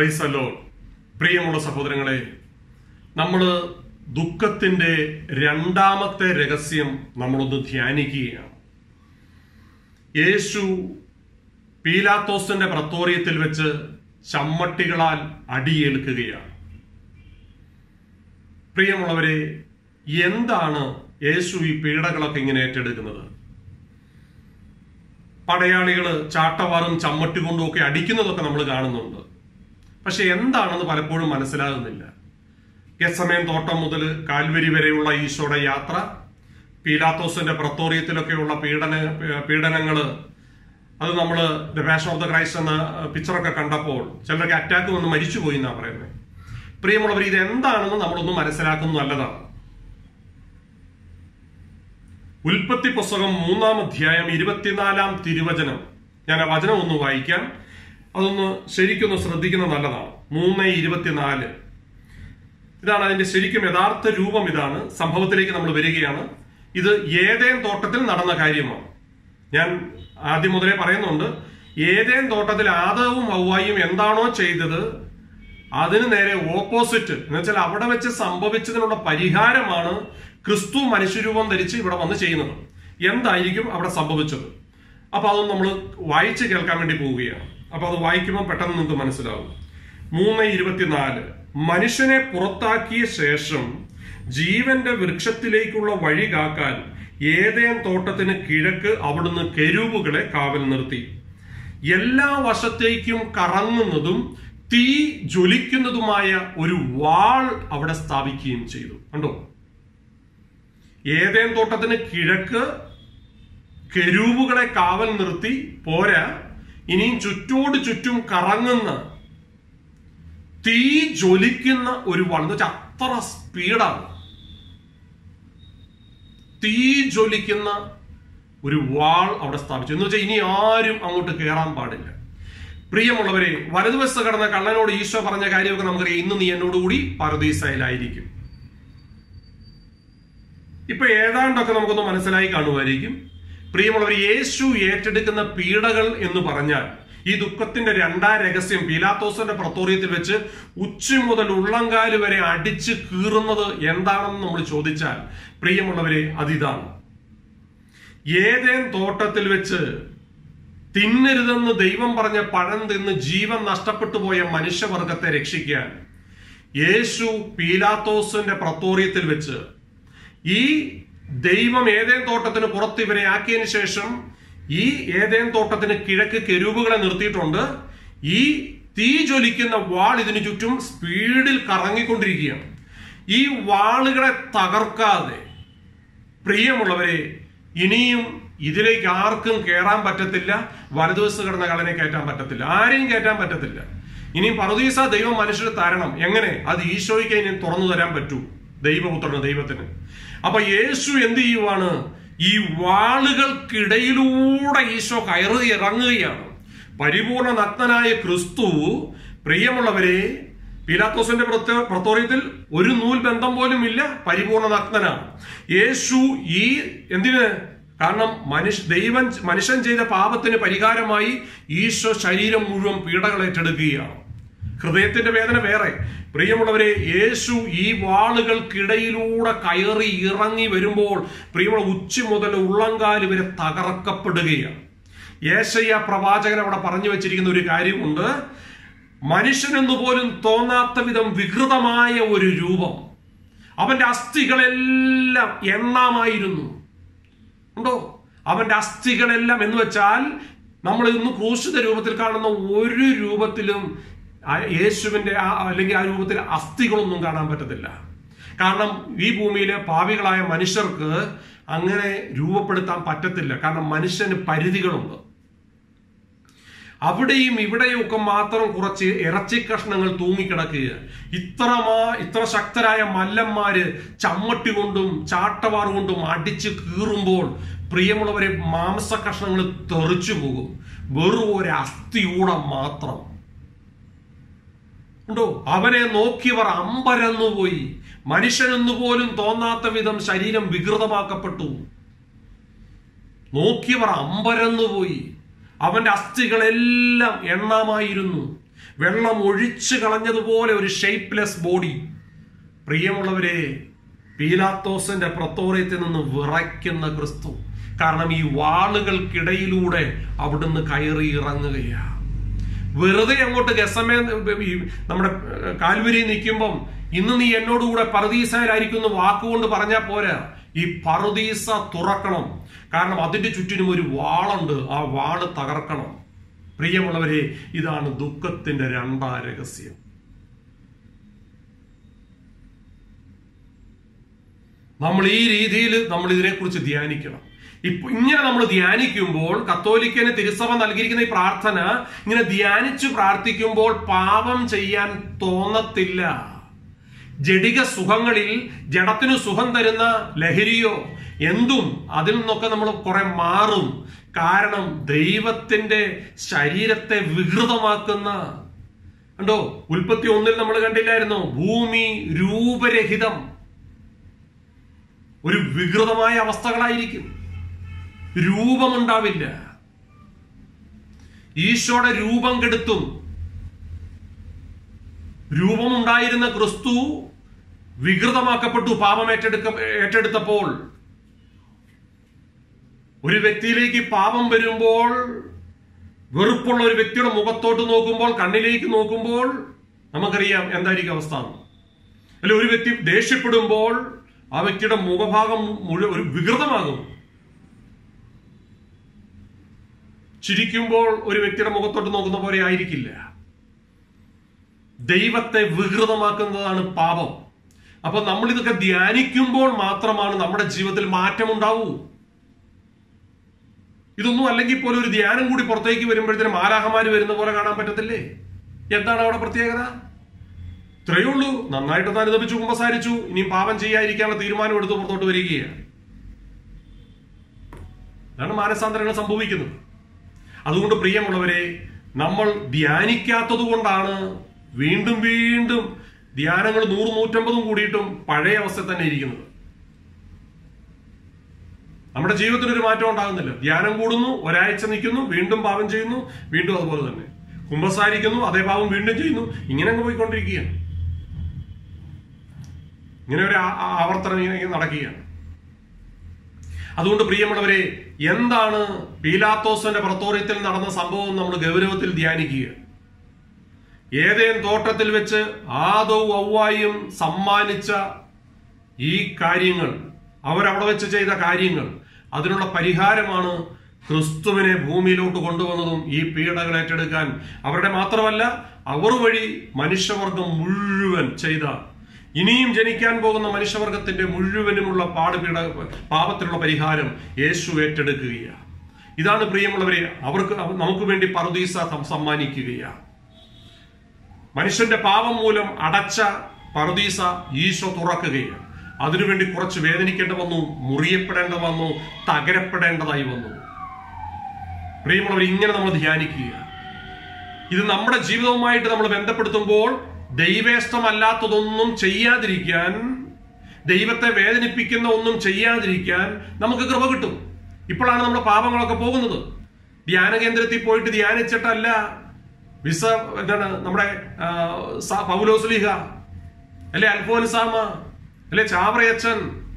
price അല്ലോ പ്രിയമുള്ള സഹോദരങ്ങളെ നമ്മൾ ദുഃഖത്തിന്റെ രണ്ടാമത്തെ രഹസ്യം നമ്മളൊന്ന് ധ്യാനിക്കുകയാണ് യേശു പീലാത്തോസിന്റെ പ്രത്തോറിയത്തിൽ വെച്ച് ചമ്മട്ടികളാൽ അടിയേൽക്കുകയാണ് പ്രിയമുള്ളവരെ എന്താണ് യേശു ഈ പീഡകളൊക്കെ ഇങ്ങനെ ഏറ്റെടുക്കുന്നത് പടയാളികള് ചാട്ടവാറും ചമ്മട്ടി കൊണ്ടും ഒക്കെ അടിക്കുന്നതൊക്കെ നമ്മൾ കാണുന്നുണ്ട് പക്ഷെ എന്താണെന്ന് പലപ്പോഴും മനസ്സിലാകുന്നില്ല ഗസമയം തോട്ടം മുതൽ കാൽവരി വരെയുള്ള ഈശോയുടെ യാത്ര പീലാത്തോസിന്റെ പ്രത്തോറിയത്തിലൊക്കെയുള്ള പീഡന പീഡനങ്ങള് അത് നമ്മൾ the passion of the Christ എന്ന പിക്ചറൊക്കെ കണ്ടപ്പോൾ ചിലരൊക്കെ അറ്റാക്ക് വന്ന് മരിച്ചുപോയി എന്നാണ് പറയുന്നത് പ്രിയമുള്ളവർ ഇത് എന്താണെന്ന് നമ്മളൊന്ന് മനസ്സിലാക്കുന്നത് നല്ലതാണ് ഉൽപ്പത്തി പുസ്തകം മൂന്നാം അധ്യായം ഇരുപത്തിനാലാം തിരുവചനം ഞാൻ ആ വചനം ഒന്ന് വായിക്കാം അതൊന്ന് ശരിക്കൊന്ന് ശ്രദ്ധിക്കുന്നത് നല്ലതാണ് മൂന്ന് ഇരുപത്തിനാല് ഇതാണ് അതിന്റെ ശരിക്കും യഥാർത്ഥ രൂപം ഇതാണ് സംഭവത്തിലേക്ക് നമ്മൾ വരികയാണ് ഇത് ഏതേൻ തോട്ടത്തിൽ നടന്ന കാര്യമാണ് ഞാൻ ആദ്യം മുതലേ പറയുന്നുണ്ട് ഏതേൻ തോട്ടത്തിൽ ആദവും ഔവായും എന്താണോ ചെയ്തത് അതിന് നേരെ ഓപ്പോസിറ്റ് എന്ന് വെച്ചാൽ അവിടെ വെച്ച് സംഭവിച്ചതിനുള്ള പരിഹാരമാണ് ക്രിസ്തു മനുഷ്യരൂപം ധരിച്ച് ഇവിടെ വന്ന് ചെയ്യുന്നത് എന്തായിരിക്കും അവിടെ സംഭവിച്ചത് അപ്പൊ അതൊന്ന് നമ്മൾ വായിച്ച് കേൾക്കാൻ വേണ്ടി പോവുകയാണ് അപ്പൊ അത് വായിക്കുമ്പോൾ പെട്ടെന്ന് നിങ്ങൾക്ക് മനസ്സിലാവും മൂന്ന് ഇരുപത്തിനാല് മനുഷ്യനെ പുറത്താക്കിയ ശേഷം ജീവന്റെ വൃക്ഷത്തിലേക്കുള്ള വഴി കാക്കാൻ ഏതേൻ തോട്ടത്തിന് കിഴക്ക് അവിടുന്ന് കെരൂബുകളെ കാവൽ നിർത്തി എല്ലാ വശത്തേക്കും കറങ്ങുന്നതും തീ ജ്വലിക്കുന്നതുമായ ഒരു വാൾ അവിടെ സ്ഥാപിക്കുകയും ചെയ്തു കണ്ടോ ഏതേൻ തോട്ടത്തിന് കിഴക്ക് കെരൂബുകളെ കാവൽ നിർത്തി പോരാ ഇനിയും ചുറ്റോട് ചുറ്റും കറങ്ങുന്ന തീ ജ്വലിക്കുന്ന ഒരു വാൾ എന്ന് വെച്ചാൽ അത്ര സ്പീഡാണ് തീ ജ്വലിക്കുന്ന ഒരു വാൾ അവിടെ സ്ഥാപിച്ചു എന്ന് വെച്ചാൽ ഇനി ആരും അങ്ങോട്ട് കയറാൻ പാടില്ല പ്രിയമുള്ളവരെ വലതുവശത്ത് കടന്ന കള്ളനോട് ഈശോ പറഞ്ഞ കാര്യമൊക്കെ നമുക്കറിയാം ഇന്ന് നീ എന്നോടുകൂടി പരദീസയിലായിരിക്കും ഇപ്പൊ ഏതാണ്ടൊക്കെ നമുക്കൊന്ന് മനസ്സിലായി കാണുമായിരിക്കും പ്രിയമുള്ളവർ യേശു ഏറ്റെടുക്കുന്ന പീഡകൾ എന്ന് പറഞ്ഞാൽ ഈ ദുഃഖത്തിന്റെ രണ്ടാം രഹസ്യം പീലാത്തോസിന്റെ പ്രത്തോറിയത്തിൽ വെച്ച് ഉച്ച മുതൽ ഉള്ളങ്കാല് വരെ അടിച്ച് കീറുന്നത് എന്താണെന്ന് നമ്മൾ ചോദിച്ചാൽ പ്രിയമുള്ളവരെ അതിതാണ് ഏതേൻ തോട്ടത്തിൽ വെച്ച് തിന്നരുതെന്ന് ദൈവം പറഞ്ഞ പഴം തിന്ന് ജീവൻ നഷ്ടപ്പെട്ടു പോയ മനുഷ്യവർഗത്തെ രക്ഷിക്കാൻ യേശു പീലാത്തോസിന്റെ പ്രത്തോറിയത്തിൽ വെച്ച് ഈ ദൈവം ഏതേൻ തോട്ടത്തിന് പുറത്ത് ഇവരെ ആക്കിയതിനു ശേഷം ഈ ഏതേൻ തോട്ടത്തിന് കിഴക്ക് കെരുവുകളെ നിർത്തിയിട്ടുണ്ട് ഈ തീ ജ്വലിക്കുന്ന വാൾ ഇതിനു ചുറ്റും സ്പീഡിൽ കറങ്ങിക്കൊണ്ടിരിക്കുകയാണ് ഈ വാളുകളെ തകർക്കാതെ പ്രിയമുള്ളവരെ ഇനിയും ഇതിലേക്ക് ആർക്കും കയറാൻ പറ്റത്തില്ല വലതുവശത്ത് കിടന്ന കളനെ കയറ്റാൻ പറ്റത്തില്ല ആരെയും കയറ്റാൻ പറ്റത്തില്ല ഇനിയും പറുദീസ ദൈവം മനുഷ്യരെ തരണം എങ്ങനെ അത് ഈശോയ്ക്ക് ഇനി തുറന്നു തരാൻ പറ്റൂ ദൈവപുത്രന് ദൈവത്തിന് അപ്പൊ യേശു എന്ത് ചെയ്യുവാണ് ഈ വാളുകൾക്കിടയിലൂടെ ഈശോ കയറി ഇറങ്ങുകയാണ് പരിപൂർണ നഗ്നനായ ക്രിസ്തു പ്രിയമുള്ളവരെ പീലാത്തോസിന്റെ പ്രത്തോറിയത്തിൽ ഒരു നൂൽ ബന്ധം പോലും ഇല്ല പരിപൂർണ നഗ്നനാണ് യേശു ഈ എന്തിന് കാരണം മനുഷ്യ ദൈവം മനുഷ്യൻ ചെയ്ത പാപത്തിന് പരിഹാരമായി ഈശോ ശരീരം മുഴുവൻ പീഡകൾ ഏറ്റെടുക്കുകയാണ് ഹൃദയത്തിന്റെ വേദന വേറെ പ്രിയമുള്ളവരെ യേശു ഈ വാളുകൾക്കിടയിലൂടെ കയറി ഇറങ്ങി വരുമ്പോൾ പ്രിയമുള്ള ഉച്ച മുതൽ ഉള്ളങ്കാല് വരെ തകർക്കപ്പെടുകയാണ് യേശയ്യ പ്രവാചകൻ അവിടെ പറഞ്ഞു വെച്ചിരിക്കുന്ന ഒരു കാര്യമുണ്ട് മനുഷ്യനെന്നു പോലും തോന്നാത്ത വിധം വികൃതമായ ഒരു രൂപം അവന്റെ അസ്ഥികളെല്ലാം എണ്ണാമായിരുന്നു ഉണ്ടോ അവന്റെ അസ്ഥികളെല്ലാം എന്ന് വെച്ചാൽ നമ്മൾ ഇന്ന് ക്രൂശിത രൂപത്തിൽ കാണുന്ന ഒരു രൂപത്തിലും യേശുവിന്റെ ആ അല്ലെങ്കിൽ ആ രൂപത്തിൽ അസ്ഥികളൊന്നും കാണാൻ പറ്റത്തില്ല കാരണം ഈ ഭൂമിയിലെ പാവികളായ മനുഷ്യർക്ക് അങ്ങനെ രൂപപ്പെടുത്താൻ പറ്റത്തില്ല കാരണം മനുഷ്യന് പരിധികളുണ്ട് അവിടെയും ഇവിടെയും ഒക്കെ മാത്രം കുറച്ച് ഇറച്ചി കഷ്ണങ്ങൾ തൂങ്ങിക്കിടക്കുക ഇത്രമാ ഇത്ര ശക്തരായ മല്ലന്മാര് ചമ്മട്ടി കൊണ്ടും ചാട്ടവാർ കൊണ്ടും അടിച്ച് കീറുമ്പോൾ പ്രിയമുള്ളവരെ മാംസ കഷ്ണങ്ങൾ തെറിച്ചു പോകും വെറും ഒരു അസ്ഥിയൂടം മാത്രം ഉണ്ടോ അവനെ നോക്കിയവർ അമ്പരന്നുപോയി മനുഷ്യനെന്നു പോലും തോന്നാത്ത വിധം ശരീരം വികൃതമാക്കപ്പെട്ടു നോക്കിയവർ അമ്പരന്നുപോയി അവന്റെ അസ്ഥികളെല്ലാം എണ്ണാമായിരുന്നു വെള്ളം ഒഴിച്ചു കളഞ്ഞതുപോലെ ഒരു ഷേപ്പ്ലെസ് ബോഡി പ്രിയമുള്ളവരെ പീലാത്തോസിന്റെ പ്രത്തോറിയത്തിൽ നിന്ന് വിറയ്ക്കുന്ന ക്രിസ്തു കാരണം ഈ വാളുകൾക്കിടയിലൂടെ അവിടുന്ന് കയറി ഇറങ്ങുകയാണ് വെറുതെ അങ്ങോട്ട് ഗസമേ ഈ നമ്മുടെ കാൽവരി നിൽക്കുമ്പം ഇന്ന് നീ എന്നോടുകൂടെ പറുദീസയിലായിരിക്കും എന്ന് വാക്കുകൊണ്ട് പറഞ്ഞാൽ പോരാ ഈ പറുദീസ തുറക്കണം കാരണം അതിന്റെ ചുറ്റിനും ഒരു വാളുണ്ട് ആ വാള് തകർക്കണം പ്രിയമുള്ളവരെ ഇതാണ് ദുഃഖത്തിന്റെ രണ്ടാം രഹസ്യം നമ്മൾ ഈ രീതിയിൽ നമ്മൾ ഇതിനെക്കുറിച്ച് ധ്യാനിക്കണം ഇപ്പൊ ഇങ്ങനെ നമ്മൾ ധ്യാനിക്കുമ്പോൾ കത്തോലിക്കന് തിരുസഭ നൽകിയിരിക്കുന്ന ഈ പ്രാർത്ഥന ഇങ്ങനെ ധ്യാനിച്ചു പ്രാർത്ഥിക്കുമ്പോൾ പാപം ചെയ്യാൻ തോന്നത്തില്ല ജഡിക സുഖങ്ങളിൽ ജഡത്തിനു സുഖം തരുന്ന ലഹരിയോ എന്തും അതിൽ നിന്നൊക്കെ നമ്മൾ കുറെ മാറും കാരണം ദൈവത്തിന്റെ ശരീരത്തെ വികൃതമാക്കുന്ന കണ്ടോ ഉൽപ്പത്തി ഒന്നിൽ നമ്മൾ കണ്ടില്ലായിരുന്നോ ഭൂമി രൂപരഹിതം ഒരു വികൃതമായ അവസ്ഥകളായിരിക്കും രൂപമുണ്ടാവില്ല ഈശോയുടെ രൂപം കെടുത്തും രൂപമുണ്ടായിരുന്ന ക്രിസ്തു വികൃതമാക്കപ്പെട്ടു പാപം ഏറ്റെടുക്ക ഏറ്റെടുത്തപ്പോൾ ഒരു വ്യക്തിയിലേക്ക് പാപം വരുമ്പോൾ വെറുപ്പുള്ള ഒരു വ്യക്തിയുടെ മുഖത്തോട്ട് നോക്കുമ്പോൾ കണ്ണിലേക്ക് നോക്കുമ്പോൾ നമുക്കറിയാം എന്തായിരിക്കും അവസ്ഥ അല്ലെ ഒരു വ്യക്തി ദേഷ്യപ്പെടുമ്പോൾ ആ വ്യക്തിയുടെ മുഖഭാഗം മുഴുവൻ ഒരു വികൃതമാകും ചിരിക്കുമ്പോൾ ഒരു വ്യക്തിയുടെ മുഖത്തോട്ട് നോക്കുന്ന പോലെ ആയിരിക്കില്ല ദൈവത്തെ വികൃതമാക്കുന്നതാണ് പാപം അപ്പൊ നമ്മൾ ഇതൊക്കെ ധ്യാനിക്കുമ്പോൾ മാത്രമാണ് നമ്മുടെ ജീവിതത്തിൽ മാറ്റം ഉണ്ടാവൂ ഇതൊന്നും അല്ലെങ്കിൽ പോലും ഒരു ധ്യാനം കൂടി പുറത്തേക്ക് വരുമ്പോഴത്തേനും ആരാഹമാര് വരുന്ന പോലെ കാണാൻ പറ്റത്തില്ലേ എന്താണ് അവിടെ പ്രത്യേകത ഇത്രയേ ഉള്ളൂ നന്നായിട്ട് അനുദപിച്ചു കുമ്പസാരിച്ചു ഇനിയും പാപം ചെയ്യാതിരിക്കാനുള്ള തീരുമാനം എടുത്ത് പുറത്തോട്ട് വരികയാണ് അതാണ് മാനസാന്തരങ്ങൾ സംഭവിക്കുന്നത് അതുകൊണ്ട് പ്രിയമുള്ളവരെ നമ്മൾ ധ്യാനിക്കാത്തത് കൊണ്ടാണ് വീണ്ടും വീണ്ടും ധ്യാനങ്ങൾ നൂറ് നൂറ്റമ്പതും കൂടിയിട്ടും പഴയ അവസ്ഥ തന്നെ ഇരിക്കുന്നത് നമ്മുടെ ജീവിതത്തിൽ ഒരു മാറ്റം ഉണ്ടാകുന്നില്ല ധ്യാനം കൂടുന്നു ഒരാഴ്ച നിൽക്കുന്നു വീണ്ടും പാപം ചെയ്യുന്നു വീണ്ടും അതുപോലെ തന്നെ കുമ്പസാരിക്കുന്നു അതേ പാപം വീണ്ടും ചെയ്യുന്നു ഇങ്ങനെ അങ്ങ് പോയിക്കൊണ്ടിരിക്കുകയാണ് ഇങ്ങനെ ഒരു ആ- ആ- ആവർത്തനം ഇങ്ങനെ നടക്കുകയാണ് അതുകൊണ്ട് പ്രിയമുള്ളവരെ എന്താണ് പീലാത്തോസിന്റെ പ്രത്തോറിയത്തിൽ നടന്ന സംഭവം നമ്മൾ ഗൗരവത്തിൽ ധ്യാനിക്കുക ഏതേൻ തോട്ടത്തിൽ വെച്ച് ആദവും ഔവായും സമ്മാനിച്ച ഈ കാര്യങ്ങൾ അവരവിടെ വെച്ച് ചെയ്ത കാര്യങ്ങൾ അതിനുള്ള പരിഹാരമാണ് ക്രിസ്തുവിനെ ഭൂമിയിലോട്ട് കൊണ്ടുവന്നതും ഈ പീഡകൾ ഏറ്റെടുക്കാൻ അവരുടെ മാത്രമല്ല അവർ വഴി മനുഷ്യവർഗം മുഴുവൻ ചെയ്ത ഇനിയും ജനിക്കാൻ പോകുന്ന മനുഷ്യവർഗത്തിന്റെ മുഴുവനുമുള്ള പാടുപീഡ പാപത്തിനുള്ള പരിഹാരം യേശു ഏറ്റെടുക്കുകയാണ് ഇതാണ് പ്രിയമുള്ളവരെ അവർക്ക് നമുക്ക് വേണ്ടി പറുദീസ സമ്മാനിക്കുകയാണ് മനുഷ്യന്റെ പാപം മൂലം അടച്ച പറുദീസ ഈശോ തുറക്കുകയാണ് അതിനുവേണ്ടി കുറച്ച് വേദനിക്കേണ്ട വന്നു മുറിയപ്പെടേണ്ട വന്നു തകരപ്പെടേണ്ടതായി വന്നു പ്രിയമുള്ളവർ ഇങ്ങനെ നമ്മൾ ധ്യാനിക്കുക ഇത് നമ്മുടെ ജീവിതവുമായിട്ട് നമ്മൾ ബന്ധപ്പെടുത്തുമ്പോൾ ദൈവേഷ്ടമല്ലാത്തതൊന്നും ചെയ്യാതിരിക്കാൻ ദൈവത്തെ വേദനിപ്പിക്കുന്ന ഒന്നും ചെയ്യാതിരിക്കാൻ നമുക്ക് കൃപ കിട്ടും ഇപ്പോഴാണ് നമ്മുടെ പാപങ്ങളൊക്കെ പോകുന്നത് ധ്യാന കേന്ദ്രത്തിൽ പോയിട്ട് ധ്യാനിച്ചിട്ടല്ല വിസ എന്താണ് നമ്മുടെ ആ, സ- പൗലോസ്ലിഹ അല്ലെ അൽഫോൻസാമ അല്ലെ ചാവറയച്ചൻ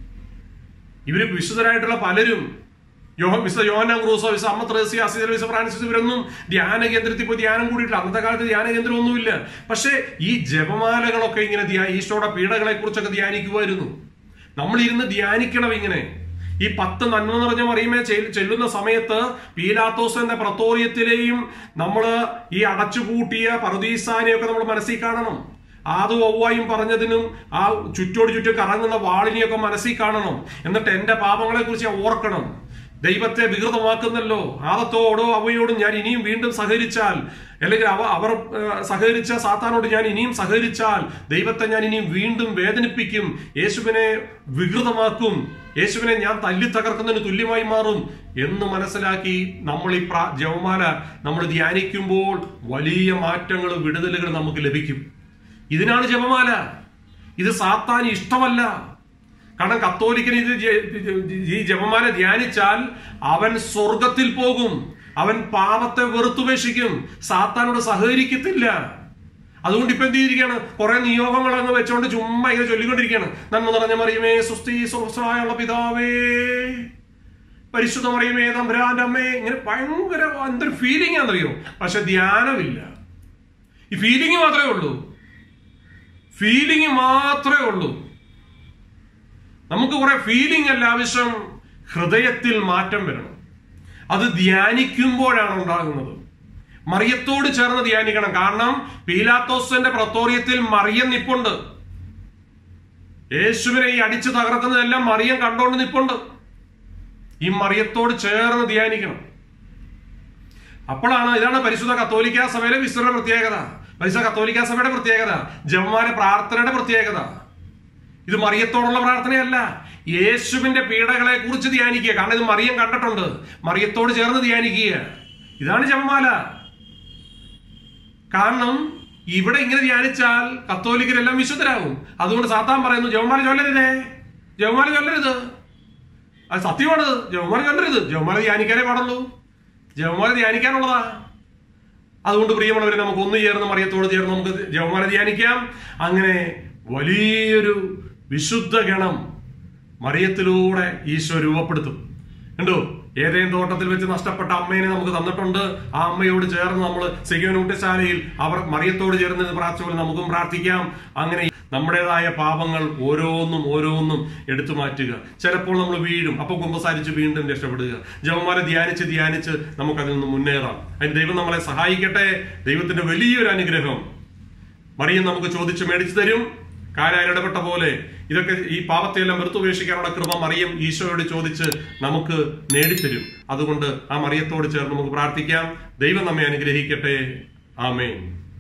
ഇവര് വിശുദ്ധരായിട്ടുള്ള പലരും യോഹ വിസ യോഹന ക്രൂസോ വിസ അമ്മ ത്രേസ്യ അസീസർ വിസ ഫ്രാൻസിസ് ഇവരൊന്നും ധ്യാന കേന്ദ്രത്തിൽ പോയി ധ്യാനം കൂടിയിട്ടില്ല അന്നത്തെ കാലത്ത് ധ്യാന കേന്ദ്രം ഒന്നുമില്ല പക്ഷേ ഈ ജപമാലകളൊക്കെ ഇങ്ങനെ ധ്യാ ഈശോയുടെ പീഡകളെ കുറിച്ചൊക്കെ ധ്യാനിക്കുമായിരുന്നു നമ്മൾ ഇരുന്ന് ധ്യാനിക്കണം ഇങ്ങനെ ഈ പത്ത് നന്മ നിറഞ്ഞ മറിയുമേ ചെല്ലുന്ന സമയത്ത് പീലാത്തോസ് എന്ന പ്രത്തോറിയത്തിലെയും നമ്മൾ ഈ അടച്ചുപൂട്ടിയ പറുദീസാനെയൊക്കെ നമ്മൾ മനസ്സിൽ കാണണം ആദു ഒവ്വായും പറഞ്ഞതിനും ആ ചുറ്റോട് ചുറ്റും കറങ്ങുന്ന വാളിനെയൊക്കെ മനസ്സിൽ കാണണം എന്നിട്ട് എന്റെ പാപങ്ങളെ കുറിച്ച് ഞാൻ ഓർക്കണം ദൈവത്തെ വികൃതമാക്കുന്നല്ലോ ആദത്തോടോ അവയോടും ഞാൻ ഇനിയും വീണ്ടും സഹകരിച്ചാൽ അല്ലെങ്കിൽ അവ അവർ ഏഹ്, സഹകരിച്ച സാത്താനോട് ഞാൻ ഇനിയും സഹകരിച്ചാൽ ദൈവത്തെ ഞാൻ ഇനിയും വീണ്ടും വേദനിപ്പിക്കും യേശുവിനെ വികൃതമാക്കും യേശുവിനെ ഞാൻ തല്ലി തകർക്കുന്നതിന് തുല്യമായി മാറും എന്ന് മനസ്സിലാക്കി നമ്മൾ ഈ പ്രാ ജവമാല നമ്മൾ ധ്യാനിക്കുമ്പോൾ വലിയ മാറ്റങ്ങൾ വിടുതലുകൾ നമുക്ക് ലഭിക്കും ഇതിനാണ് ജപമാല ഇത് സാത്താൻ ഇഷ്ടമല്ല കാരണം കത്തോലിക്കന് ഇത് ജ- ഈ ജപമാല ധ്യാനിച്ചാൽ അവൻ സ്വർഗത്തിൽ പോകും അവൻ പാപത്തെ വെറുത്തുപേക്ഷിക്കും സാത്താനോട് സഹകരിക്കത്തില്ല അതുകൊണ്ട് ഇപ്പൊ എന്ത് ചെയ്തിരിക്കുകയാണ് കുറെ നിയോഗങ്ങൾ അങ്ങ് വെച്ചുകൊണ്ട് ചുമ്മാ ഇങ്ങനെ ചൊല്ലിക്കൊണ്ടിരിക്കുകയാണ് നന്മ നിറഞ്ഞ മറിയമേ സുസ്തി സുഹൃസായുള്ള പിതാവേ പരിശുദ്ധ മറിയമേ തമ്പുരാന്റെ അമ്മേ ഇങ്ങനെ ഭയങ്കര എന്തൊരു ഫീലിംഗ് ആണെന്നറിയോ പക്ഷെ ധ്യാനമില്ല ഈ ഫീലിംഗ് മാത്രമേ ഉള്ളൂ ഫീലിംഗ് മാത്രമേ ഉള്ളൂ നമുക്ക് കുറെ ഫീലിംഗ് അല്ല ആവശ്യം ഹൃദയത്തിൽ മാറ്റം വരണം അത് ധ്യാനിക്കുമ്പോഴാണ് ഉണ്ടാകുന്നത് മറിയത്തോട് ചേർന്ന് ധ്യാനിക്കണം കാരണം പീലാത്തോസിന്റെ പ്രത്തോറിയത്തിൽ മറിയം നിപ്പുണ്ട് യേശുവിനെ ഈ അടിച്ചു തകർക്കുന്നതെല്ലാം മറിയം കണ്ടോണ്ട് നിപ്പുണ്ട് ഈ മറിയത്തോട് ചേർന്ന് ധ്യാനിക്കണം അപ്പോഴാണ് ഇതാണ് പരിശുദ്ധ കത്തോലിക്ക സഭയിലെ വിശ്വര പ്രത്യേകത പരിശുദ്ധ കത്തോലിക്ക സഭയുടെ പ്രത്യേകത ജവന്മാരെ പ്രാർത്ഥനയുടെ പ്രത്യേകത ഇത് മറിയത്തോടുള്ള പ്രാർത്ഥനയല്ല യേശുവിന്റെ പീഡകളെ കുറിച്ച് ധ്യാനിക്കുക കാരണം ഇത് മറിയം കണ്ടിട്ടുണ്ട് മറിയത്തോട് ചേർന്ന് ധ്യാനിക്കുക ഇതാണ് ജപമാല കാരണം ഇവിടെ ഇങ്ങനെ ധ്യാനിച്ചാൽ കത്തോലിക്കരെല്ലാം വിശുദ്ധരാകും അതുകൊണ്ട് സാത്താൻ പറയുന്നു ജവമാല ചൊല്ലരുതേ ജവമാല ചൊല്ലരുത് അത് സത്യമാണ് ജവമാല ചൊല്ലരുത് ജവമാല ധ്യാനിക്കാനേ പാടുള്ളൂ ജവമാല ധ്യാനിക്കാനുള്ളതാ അതുകൊണ്ട് പ്രിയമുള്ളവരെ നമുക്ക് ഒന്ന് ചേർന്ന് മറിയത്തോട് ചേർന്ന് നമുക്ക് ജവമാല ധ്യാനിക്കാം അങ്ങനെ വലിയൊരു വിശുദ്ധ ഗണം മറിയത്തിലൂടെ ഈശോ രൂപപ്പെടുത്തും കണ്ടോ ഏതേം തോട്ടത്തിൽ വെച്ച് നഷ്ടപ്പെട്ട അമ്മേനെ നമുക്ക് തന്നിട്ടുണ്ട് ആ അമ്മയോട് ചേർന്ന് നമ്മൾ സെയ്യോനൂട്ടശാലയിൽ അവർ മറിയത്തോട് ചേർന്ന് പ്രാർത്ഥിച്ചപോലെ നമുക്കും പ്രാർത്ഥിക്കാം അങ്ങനെ നമ്മുടേതായ പാപങ്ങൾ ഓരോന്നും ഓരോന്നും എടുത്തു മാറ്റുക ചിലപ്പോൾ നമ്മൾ വീഴും അപ്പൊ കുമ്പസാരിച്ച് വീണ്ടും രക്ഷപ്പെടുക ജവമാല ധ്യാനിച്ച് ധ്യാനിച്ച് നമുക്കതിൽ നിന്ന് മുന്നേറാം അതിന് ദൈവം നമ്മളെ സഹായിക്കട്ടെ ദൈവത്തിന്റെ വലിയൊരു അനുഗ്രഹം മറിയം നമുക്ക് ചോദിച്ച് മേടിച്ചു തരും കാലായിൽ ഇടപെട്ട പോലെ ഇതൊക്കെ ഈ പാപത്തെയെല്ലാം വെറുത്തുപേക്ഷിക്കാനുള്ള കൃപ മറിയം ഈശോയോട് ചോദിച്ച് നമുക്ക് നേടിത്തരും അതുകൊണ്ട് ആ മറിയത്തോട് ചേർന്ന് നമുക്ക് പ്രാർത്ഥിക്കാം ദൈവം നമ്മെ അനുഗ്രഹിക്കട്ടെ ആമേൻ